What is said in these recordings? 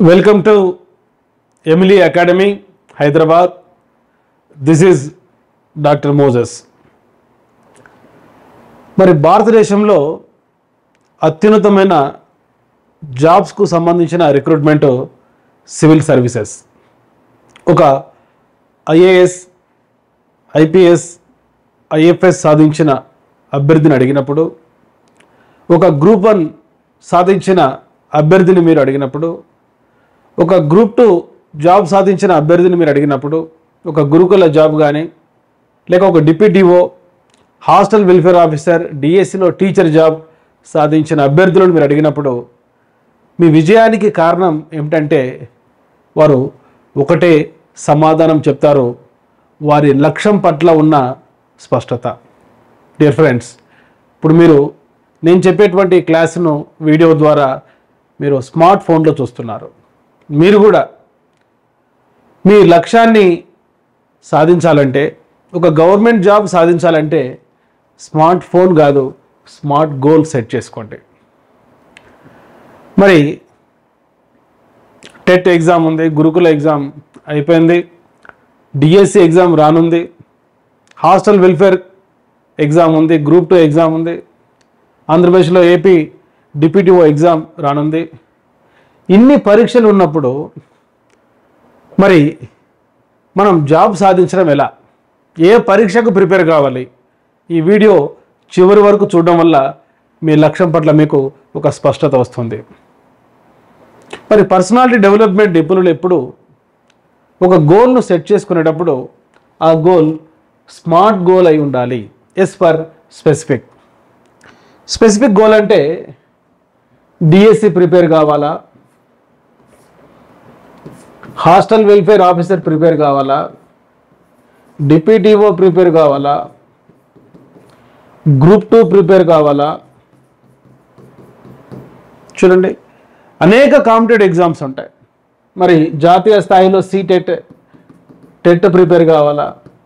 welcome to Emily academy Hyderabad this is doctor Moses మరి భారతదేశంలో అత్యున్నతమైన జాబ్స్కు సంబంధించిన రిక్రూట్మెంట్ సివిల్ సర్వీసెస్ ఒక ఐఏఎస్ ఐపీఎస్ ఐఎఫ్ఎస్ సాధించిన అభ్యర్థిని అడిగినప్పుడు ఒక గ్రూప్ వన్ సాధించిన అభ్యర్థిని మీరు అడిగినప్పుడు ఒక గ్రూప్ టూ జాబ్ సాధించిన అభ్యర్థిని మీరు అడిగినప్పుడు ఒక గురుకుల జాబ్ కానీ లేక ఒక డిప్యూటీఓ హాస్టల్ వెల్ఫేర్ ఆఫీసర్ డిఎస్సిలో టీచర్ జాబ్ సాధించిన అభ్యర్థులను మీరు అడిగినప్పుడు మీ విజయానికి కారణం ఏమిటంటే వారు ఒకటే సమాధానం చెప్తారు వారి లక్ష్యం పట్ల ఉన్న స్పష్టత డియర్ ఫ్రెండ్స్ ఇప్పుడు మీరు నేను చెప్పేటువంటి క్లాసును వీడియో ద్వారా మీరు స్మార్ట్ ఫోన్లో చూస్తున్నారు మీరు కూడా మీ లక్ష్యాన్ని సాధించాలంటే ఒక గవర్నమెంట్ జాబ్ సాధించాలంటే స్మార్ట్ ఫోన్ కాదు స్మార్ట్ గోల్ సెట్ చేసుకోండి మరి టెట్ ఎగ్జామ్ ఉంది గురుకుల ఎగ్జామ్ అయిపోయింది డిఎస్సి ఎగ్జామ్ రానుంది హాస్టల్ వెల్ఫేర్ ఎగ్జామ్ ఉంది గ్రూప్ టూ ఎగ్జామ్ ఉంది ఆంధ్రప్రదేశ్లో ఏపీ డిప్యూటీఓ ఎగ్జామ్ రానుంది ఇన్ని పరీక్షలు ఉన్నప్పుడు మరి మనం జాబ్ సాధించడం ఎలా ఏ పరీక్షకు ప్రిపేర్ కావాలి ఈ వీడియో చివరి వరకు చూడడం వల్ల మీ లక్ష్యం పట్ల మీకు ఒక స్పష్టత వస్తుంది మరి పర్సనాలిటీ డెవలప్మెంట్ నిపుణులు ఎప్పుడు ఒక గోల్ను సెట్ చేసుకునేటప్పుడు ఆ గోల్ స్మార్ట్ గోల్ అయి ఉండాలి S for specific specific goal అంటే డిఎస్సి ప్రిపేర్ కావాలా హాస్టల్ వెల్ఫేర్ ఆఫీసర్ ప్రిపేర్ కావాలా డిప్యూటీఓ ప్రిపేర్ కావాలా గ్రూప్ టూ ప్రిపేర్ కావాలా చూడండి అనేక కాంపిటేటివ్ ఎగ్జామ్స్ ఉంటాయి మరి జాతీయ స్థాయిలో సీటెట్ టెట్ ప్రిపేర్ కావాలా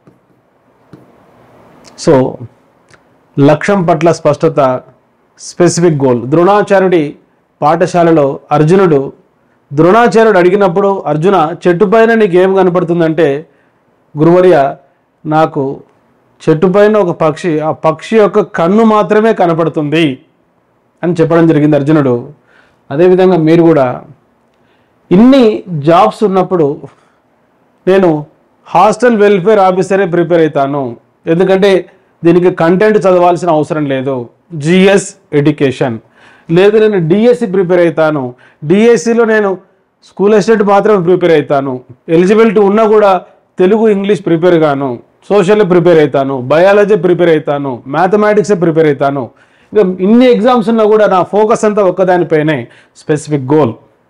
సో లక్ష్యం పట్ల స్పష్టత స్పెసిఫిక్ గోల్ ద్రోణాచార్యుడి పాఠశాలలో అర్జునుడు ద్రోణాచార్యుడు అడిగినప్పుడు అర్జున చెట్టు పైన నీకు ఏం కనపడుతుందంటే గురువర్య నాకు చెట్టు పైన ఒక పక్షి ఆ పక్షి యొక్క కన్ను మాత్రమే కనపడుతుంది అని చెప్పడం జరిగింది అర్జునుడు అదేవిధంగా మీరు కూడా ఇన్ని జాబ్స్ ఉన్నప్పుడు నేను హాస్టల్ వెల్ఫేర్ ఆఫీసరే ప్రిపేర్ అవుతాను ఎందుకంటే దీనికి కంటెంట్ చదవాల్సిన అవసరం లేదు జిఎస్ ఎడ్యుకేషన్ లేదు నేను డిఎస్సి ప్రిపేర్ అవుతాను డిఎస్సిలో నేను స్కూల్ అసిస్టెంట్ మాత్రమే ప్రిపేర్ అవుతాను ఎలిజిబిలిటీ ఉన్నా కూడా తెలుగు ఇంగ్లీష్ ప్రిపేర్ గాను సోషల్ ప్రిపేర్ అవుతాను బయాలజీ ప్రిపేర్ అవుతాను మ్యాథమెటిక్స్ ప్రిపేర్ అవుతాను ఇక ఇన్ని ఎగ్జామ్స్ ఉన్నా కూడా నా ఫోకస్ అంతా ఒక్కదానిపైనే స్పెసిఫిక్ గోల్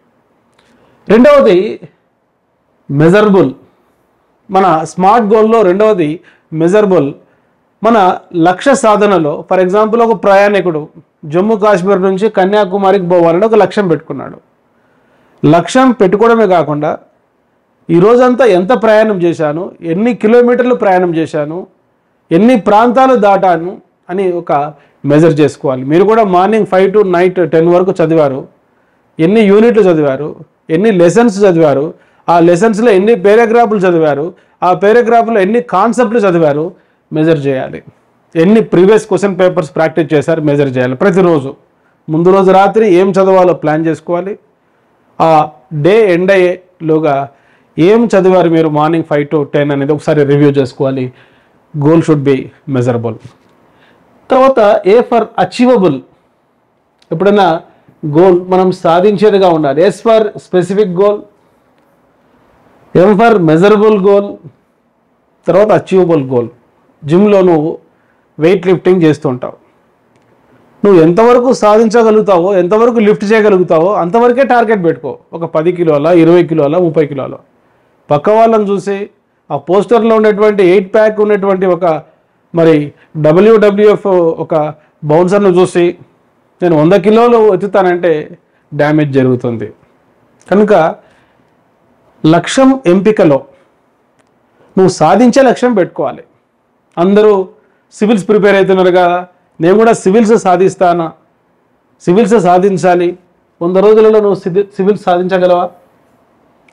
రెండవది మెజరబుల్ మన స్మార్ట్ గోల్లో రెండవది మెజరబుల్ మన లక్ష్య సాధనలో ఫర్ ఎగ్జాంపుల్ ఒక ప్రయాణికుడు జమ్మూ కాశ్మీర్ నుంచి కన్యాకుమారికి పోవాలని ఒక లక్ష్యం పెట్టుకున్నాడు లక్ష్యం పెట్టుకోవడమే కాకుండా ఈ రోజంతా ఎంత ప్రయాణం చేశాను ఎన్ని కిలోమీటర్లు ప్రయాణం చేశాను ఎన్ని ప్రాంతాలు దాటాను అని ఒక మెజర్ చేసుకోవాలి మీరు కూడా morning five to night ten వరకు చదివారు ఎన్ని యూనిట్లు చదివారు ఎన్ని లెసన్స్ చదివారు ఆ లెసన్స్లో ఎన్ని పేరాగ్రాఫ్లు చదివారు ఆ పేరాగ్రాఫ్లో ఎన్ని కాన్సెప్ట్లు చదివారు మెజర్ చేయాలి ఎన్ని ప్రీవియస్ క్వశ్చన్ పేపర్స్ ప్రాక్టీస్ చేశారు మెజర్ చేయాలి ప్రతిరోజు ముందు రోజు రాత్రి ఏం చదవాలో ప్లాన్ చేసుకోవాలి ఆ డే ఎండ్ అయ్యేలోగా ఏం చదివారు మీరు మార్నింగ్ ఫైవ్ టు టెన్ అనేది ఒకసారి రివ్యూ చేసుకోవాలి గోల్ షుడ్ బి మెజరబుల్ తర్వాత ఏ ఫర్ అచీవబుల్ ఎప్పుడైనా గోల్ మనం సాధించేదిగా ఉండాలి S for specific goal M for measurable goal తర్వాత అచీవబుల్ గోల్ జిమ్లో నువ్వు వెయిట్ లిఫ్టింగ్ చేస్తుంటావు నువ్వు ఎంతవరకు సాధించగలుగుతావో ఎంతవరకు లిఫ్ట్ చేయగలుగుతావో అంతవరకే టార్గెట్ పెట్టుకో ఒక పది కిలోల ఇరవై కిలోల ముప్పై కిలోల పక్క వాళ్ళని చూసి ఆ పోస్టర్లో ఉన్నటువంటి ఎయిట్ ప్యాక్ ఉన్నటువంటి ఒక మరి డబ్ల్యూడబ్ల్యూఎఫ్ ఒక బౌన్సర్ను చూసి నేను వంద కిలోలు ఎత్తుతానంటే డ్యామేజ్ జరుగుతుంది కనుక లక్ష్యం ఎంపికలో నువ్వు సాధించే లక్ష్యం పెట్టుకోవాలి అందరూ సివిల్స్ ప్రిపేర్ అవుతున్నారు కదా నేను కూడా సివిల్స్ సాధిస్తానా సివిల్స్ సాధించాలి వంద రోజులలో నువ్వు సివి- సివిల్స్ సాధించగలవా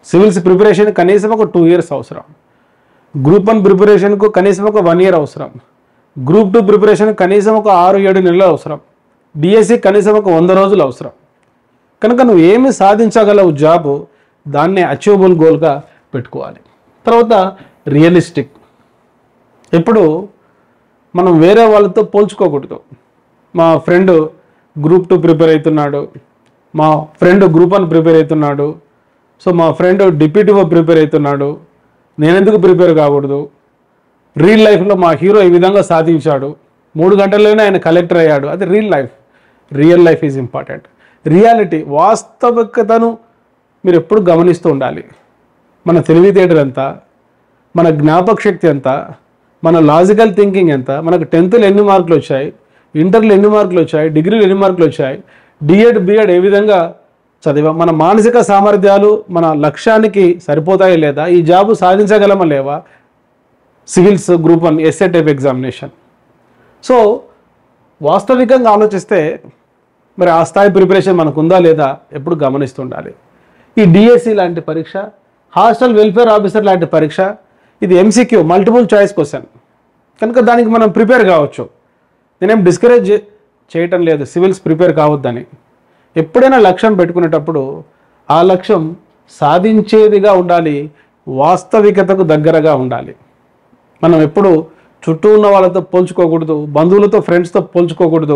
సివిల్స్ ప్రిపరేషన్ కనీసం ఒక టూ ఇయర్స్ అవసరం గ్రూప్ వన్ ప్రిపరేషన్కు కనీసం ఒక వన్ ఇయర్ అవసరం గ్రూప్ టూ ప్రిపరేషన్ కనీసం ఒక ఆరు ఏడు నెలలు అవసరం డిఎస్సి కనీసం ఒక వంద రోజులు అవసరం కనుక నువ్వు ఏమి సాధించగలవు జాబ్ దాన్నే అచీవబుల్ గోల్గా పెట్టుకోవాలి తర్వాత రియలిస్టిక్ ఎప్పుడు మనం వేరే వాళ్ళతో పోల్చుకోకూడదు మా ఫ్రెండ్ గ్రూప్ టూ ప్రిపేర్ అవుతున్నాడు మా ఫ్రెండ్ గ్రూప్ వన్ ప్రిపేర్ అవుతున్నాడు సో మా ఫ్రెండ్ డిప్యూటీఓ ప్రిపేర్ అవుతున్నాడు నేనెందుకు ప్రిపేర్ కాకూడదు రియల్ లైఫ్లో మా హీరో ఈ విధంగా సాధించాడు మూడు గంటల్లోనే ఆయన కలెక్టర్ అయ్యాడు అది real life real life is important reality వాస్తవికతను మీరు ఎప్పుడు గమనిస్తూ ఉండాలి మన తెలివితేటలు ఎంత మన జ్ఞాపక శక్తి ఎంత మన లాజికల్ థింకింగ్ ఎంత మనకు టెన్త్లో ఎన్ని మార్కులు వచ్చాయి ఇంటర్లో ఎన్ని మార్కులు వచ్చాయి డిగ్రీలో ఎన్ని మార్కులు వచ్చాయి డిఎడ్ బిఎడ్ ఏ విధంగా చదివాం మన మానసిక సామర్థ్యాలు మన లక్ష్యానికి సరిపోతాయి లేదా ఈ జాబు సాధించగలమా లేవా civils group one SA type examination so వాస్తవికంగా ఆలోచిస్తే మరి ఆ స్థాయి ప్రిపరేషన్ మనకు ఉందా లేదా ఎప్పుడు గమనిస్తుండాలి ఈ డిఎస్సి లాంటి పరీక్ష హాస్టల్ వెల్ఫేర్ ఆఫీసర్ లాంటి పరీక్ష ఇది ఎంసీక్యూ మల్టిపుల్ చాయిస్ క్వశ్చన్ కనుక దానికి మనం ప్రిపేర్ కావచ్చు నేనేం డిస్కరేజ్ చేయటం లేదు సివిల్స్ ప్రిపేర్ కావద్దని ఎప్పుడైనా లక్ష్యం పెట్టుకునేటప్పుడు ఆ లక్ష్యం సాధించేదిగా ఉండాలి వాస్తవికతకు దగ్గరగా ఉండాలి మనం ఎప్పుడు చుట్టూ ఉన్న వాళ్ళతో పోల్చుకోకూడదు బంధువులతో ఫ్రెండ్స్తో పోల్చుకోకూడదు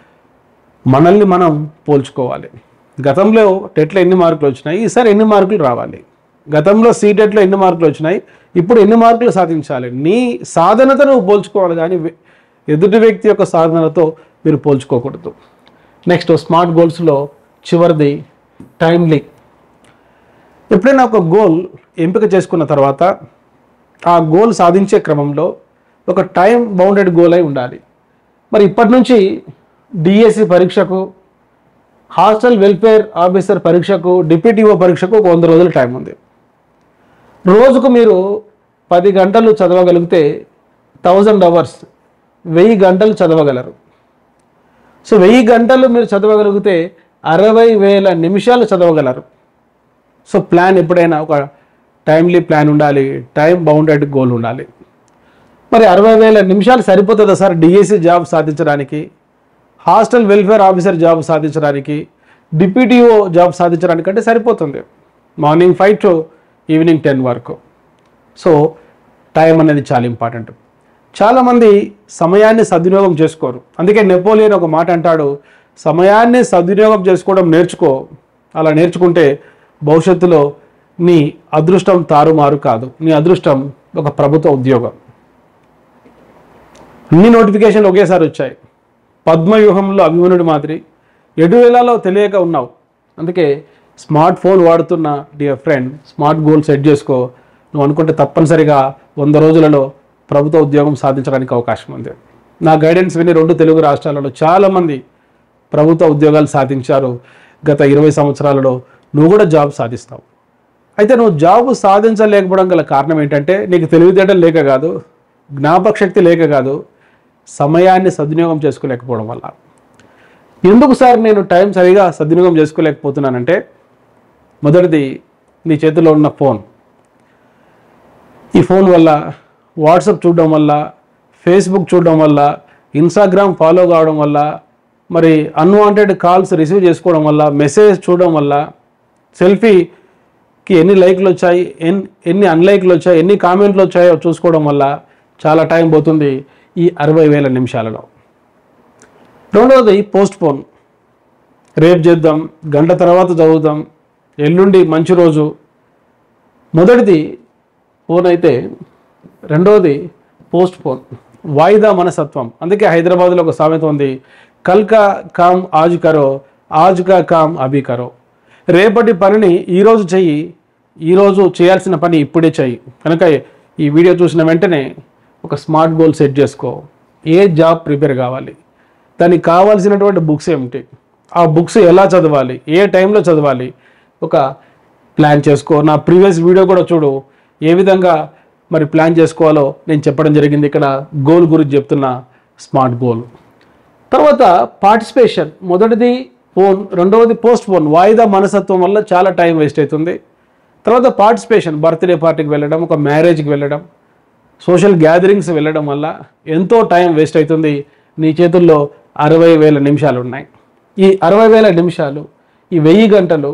మనల్ని మనం పోల్చుకోవాలి గతంలో టెట్లో ఎన్ని మార్కులు వచ్చినాయి ఈసారి ఎన్ని మార్కులు రావాలి గతంలో సీటెట్లో ఎన్ని మార్కులు వచ్చినాయి ఇప్పుడు ఎన్ని మార్కులు సాధించాలి నీ సాధనతో నువ్వు పోల్చుకోవాలి కానీ వె- ఎదుటి వ్యక్తి యొక్క సాధనతో మీరు పోల్చుకోకూడదు నెక్స్ట్ స్మార్ట్ గోల్స్లో చివరిది టైమ్లీ ఎప్పుడైనా ఒక గోల్ ఎంపిక చేసుకున్న తర్వాత ఆ గోల్ సాధించే క్రమంలో ఒక టైం బౌండెడ్ గోల్ అయి ఉండాలి మరి ఇప్పటి నుంచి డిఎస్సి పరీక్షకు హాస్టల్ వెల్ఫేర్ ఆఫీసర్ పరీక్షకు డిప్యూటీఓ పరీక్షకు ఒక వంద రోజుల టైం ఉంది రోజుకు మీరు పది గంటలు చదవగలిగితే థౌజండ్ అవర్స్ వెయ్యి గంటలు చదవగలరు సో వెయ్యి గంటలు మీరు చదవగలిగితే అరవై వేల నిమిషాలు చదవగలరు సో ప్లాన్ ఎప్పుడైనా ఒక టైమ్లీ ప్లాన్ ఉండాలి టైం బౌండెడ్ గోల్ ఉండాలి మరి అరవై వేల నిమిషాలు సరిపోతుందా సార్ డిఎస్సి జాబ్ సాధించడానికి హాస్టల్ వెల్ఫేర్ ఆఫీసర్ జాబ్ సాధించడానికి డిప్యూటీఓ జాబ్ సాధించడానికి అంటే సరిపోతుంది morning five to evening ten వరకు సో టైం అనేది చాలా ఇంపార్టెంట్ చాలామంది సమయాన్ని సద్వినియోగం చేసుకోరు అందుకే నెపోలియన్ ఒక మాట అంటాడు సమయాన్ని సద్వినియోగం చేసుకోవడం నేర్చుకో అలా నేర్చుకుంటే భవిష్యత్తులో నీ అదృష్టం తారుమారు కాదు నీ అదృష్టం ఒక ప్రభుత్వ ఉద్యోగం అన్ని నోటిఫికేషన్లు ఒకేసారి వచ్చాయి పద్మవ్యూహంలో అభిమన్యుడి మాదిరి ఎటు వేళలో తెలియక ఉన్నావు అందుకే స్మార్ట్ ఫోన్ వాడుతున్న dear friend smart goal set చేసుకో నువ్వు అనుకుంటే తప్పనిసరిగా వంద రోజులలో ప్రభుత్వ ఉద్యోగం సాధించడానికి అవకాశం ఉంది నా గైడెన్స్ విని రెండు తెలుగు రాష్ట్రాలలో చాలామంది ప్రభుత్వ ఉద్యోగాలు సాధించారు గత ఇరవై సంవత్సరాలలో నువ్వు కూడా జాబ్ సాధిస్తావు అయితే నువ్వు జాబ్ సాధించలేకపోవడం గల కారణం ఏంటంటే నీకు తెలివితేటలు లేక కాదు జ్ఞాపక శక్తి లేక కాదు సమయాన్ని సద్వినియోగం చేసుకోలేకపోవడం వల్ల ఎందుకు సార్ నేను టైం సరిగా సద్వినియోగం చేసుకోలేకపోతున్నానంటే మొదటిది నీ చేతిలో ఉన్న ఫోన్ ఈ ఫోన్ వల్ల వాట్సాప్ చూడడం వల్ల ఫేస్బుక్ చూడడం వల్ల ఇన్స్టాగ్రామ్ ఫాలో కావడం వల్ల మరి అన్వాంటెడ్ కాల్స్ రిసీవ్ చేసుకోవడం వల్ల మెసేజ్ చూడడం వల్ల సెల్ఫీకి ఎన్ని లైక్లు వచ్చాయి ఎన్ ఎన్ని అన్లైక్లు వచ్చాయి ఎన్ని కామెంట్లు వచ్చాయో చూసుకోవడం వల్ల చాలా టైం పోతుంది ఈ అరవై వేల నిమిషాలలో రెండవది పోస్ట్ పోన్ రేపు చేద్దాం గంట తర్వాత చదువుదాం ఎల్లుండి మంచి రోజు మొదటిది ఫోన్ అయితే రెండవది పోస్ట్ పోన్ వాయిదా మనసత్వం అందుకే హైదరాబాద్లో ఒక సామెత ఉంది కల్కా కామ్ ఆజ్ కరో ఆజ్ కా కామ్ అభి కరో రేపటి పనిని ఈరోజు చెయ్యి ఈరోజు చేయాల్సిన పని ఇప్పుడే చెయ్యి కనుక ఈ వీడియో చూసిన వెంటనే ఒక స్మార్ట్ గోల్ సెట్ చేసుకో ఏ జాబ్ ప్రిపేర్ కావాలి దానికి కావాల్సినటువంటి బుక్స్ ఏమిటి ఆ బుక్స్ ఎలా చదవాలి ఏ టైంలో చదవాలి ఒక ప్లాన్ చేసుకో నా ప్రీవియస్ వీడియో కూడా చూడు ఏ విధంగా మరి ప్లాన్ చేసుకోవాలో నేను చెప్పడం జరిగింది ఇక్కడ గోల్ గురించి చెప్తున్నా స్మార్ట్ గోల్ తర్వాత పార్టిసిపేషన్ మొదటిది ఫోన్ రెండవది పోస్ట్ పోన్ వాయిదా మనసత్వం వల్ల చాలా టైం వేస్ట్ అవుతుంది తర్వాత పార్టిసిపేషన్ బర్త్డే పార్టీకి వెళ్ళడం ఒక మ్యారేజ్కి వెళ్ళడం సోషల్ గ్యాదరింగ్స్ వెళ్ళడం వల్ల ఎంతో టైం వేస్ట్ అవుతుంది నీ చేతుల్లో అరవై వేల నిమిషాలు ఉన్నాయి ఈ అరవై వేల నిమిషాలు ఈ వెయ్యి గంటలు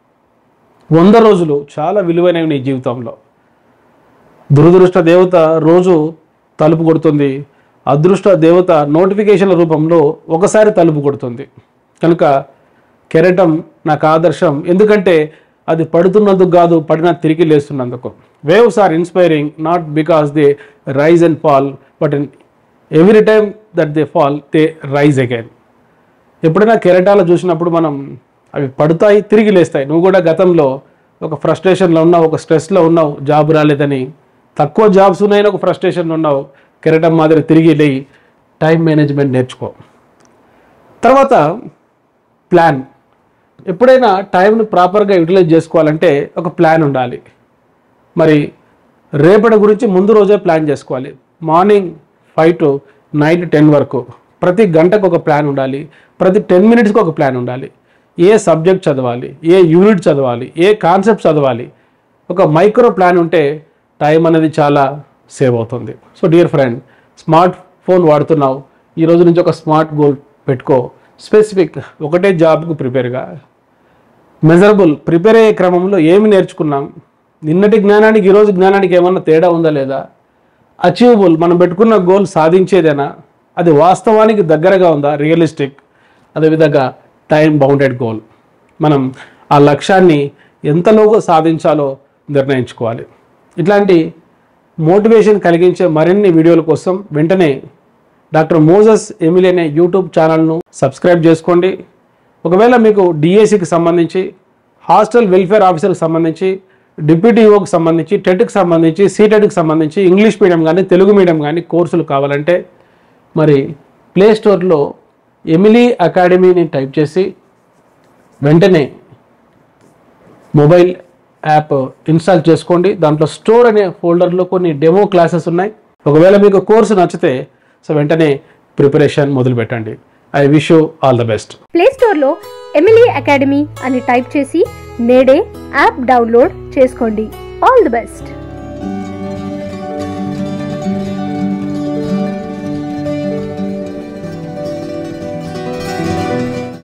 వంద రోజులు చాలా విలువైనవి నీ జీవితంలో దురదృష్ట దేవత రోజు తలుపు కొడుతుంది అదృష్ట దేవత నోటిఫికేషన్ల రూపంలో ఒకసారి తలుపు కొడుతుంది కనుక కెరటం నాకు ఆదర్శం ఎందుకంటే అది పడుతున్నందుకు కాదు పడినా తిరిగి లేస్తున్నందుకు waves are inspiring not because they rise and fall but every time that they fall they rise again ఎప్పుడైనా కెరటాలు చూసినప్పుడు మనం అవి పడతాయి తిరిగి లేస్తాయి నువ్వు కూడా గతంలో ఒక ఫ్రస్ట్రేషన్లో ఉన్నావు ఒక స్ట్రెస్లో ఉన్నావు జాబ్ రాలేదని తక్కువ జాబ్స్ ఉన్నాయని ఒక ఫ్రస్ట్రేషన్లో ఉన్నావు కెరటం మాదిరి తిరిగి లేయి టైం మేనేజ్మెంట్ నేర్చుకో తర్వాత ప్లాన్ ఎప్పుడైనా టైంను ప్రాపర్గా యూటిలైజ్ చేసుకోవాలంటే ఒక ప్లాన్ ఉండాలి మరి రేపటి గురించి ముందు రోజే ప్లాన్ చేసుకోవాలి morning five to night ten వరకు ప్రతి గంటకు ఒక ప్లాన్ ఉండాలి ప్రతి టెన్ మినిట్స్కి ఒక ప్లాన్ ఉండాలి ఏ సబ్జెక్ట్ చదవాలి ఏ యూనిట్ చదవాలి ఏ కాన్సెప్ట్ చదవాలి ఒక మైక్రో ప్లాన్ ఉంటే టైం అనేది చాలా సేవ్ అవుతుంది so dear friend smart phone వాడుతున్నావు ఈ రోజు నుంచి ఒక స్మార్ట్ గోల్ పెట్టుకో స్పెసిఫిక్ ఒకటే జాబ్కు ప్రిపేర్గా మెజరబుల్ ప్రిపేర్ అయ్యే క్రమంలో ఏమి నేర్చుకున్నాం నిన్నటి జ్ఞానానికి ఈరోజు జ్ఞానానికి ఏమన్నా తేడా ఉందా లేదా అచీవబుల్ మనం పెట్టుకున్న గోల్ సాధించేదేనా అది వాస్తవానికి దగ్గరగా ఉందా రియలిస్టిక్ అదేవిధంగా టైం బౌండెడ్ గోల్ మనం ఆ లక్ష్యాన్ని ఎంతలోగా సాధించాలో నిర్ణయించుకోవాలి ఇట్లాంటి మోటివేషన్ కలిగించే మరిన్ని వీడియోల కోసం వెంటనే డాక్టర్ మోజస్ ఎమిలి అనే యూట్యూబ్ ఛానల్ను సబ్స్క్రైబ్ చేసుకోండి ఒకవేళ మీకు డిఎస్సికి సంబంధించి హాస్టల్ వెల్ఫేర్ ఆఫీసర్కి సంబంధించి డిప్యూటీ ఈఓకి సంబంధించి టెట్కి సంబంధించి సీటెట్కి సంబంధించి ఇంగ్లీష్ మీడియం కానీ తెలుగు మీడియం కానీ కోర్సులు కావాలంటే మరి ప్లే స్టోర్లో ఎమిలీ అకాడమీని టైప్ చేసి వెంటనే మొబైల్ యాప్ ఇన్స్టాల్ చేసుకోండి దాంట్లో స్టోర్ అనే ఫోల్డర్లో కొన్ని డెమో క్లాసెస్ ఉన్నాయి ఒకవేళ మీకు కోర్సు నచ్చితే సో వెంటనే ప్రిపరేషన్ మొదలు పెట్టండి I wish you all the best play స్టోర్లో ఎమిలీ అకాడమీ అని టైప్ చేసి నేడే యాప్ డౌన్లోడ్ చేసుకోండి ఆల్ ది బెస్ట్